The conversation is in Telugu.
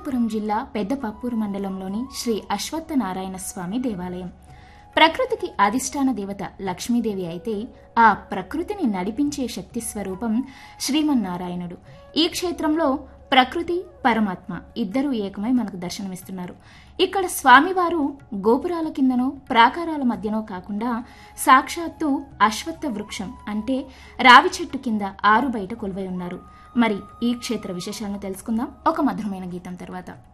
అనంతపురం జిల్లా పెద్దపప్పూరు మండలంలోని శ్రీ అశ్వత్థ నారాయణ స్వామి దేవాలయం ప్రకృతికి అధిష్టాన దేవత లక్ష్మీదేవి అయితే ఆ ప్రకృతిని నడిపించే శక్తి స్వరూపం శ్రీమన్నారాయణుడు ఈ క్షేత్రంలో ప్రకృతి పరమాత్మ ఇద్దరూ ఏకమై మనకు దర్శనమిస్తున్నారు ఇక్కడ స్వామివారు గోపురాల కిందనో ప్రాకారాల మధ్యనో కాకుండా సాక్షాత్తు అశ్వత్థ వృక్షం అంటే రావి చెట్టు కింద ఆరు బయట కొలువై ఉన్నారు మరి ఈ క్షేత్ర విశేషాలను తెలుసుకుందాం ఒక మధురమైన గీతం తర్వాత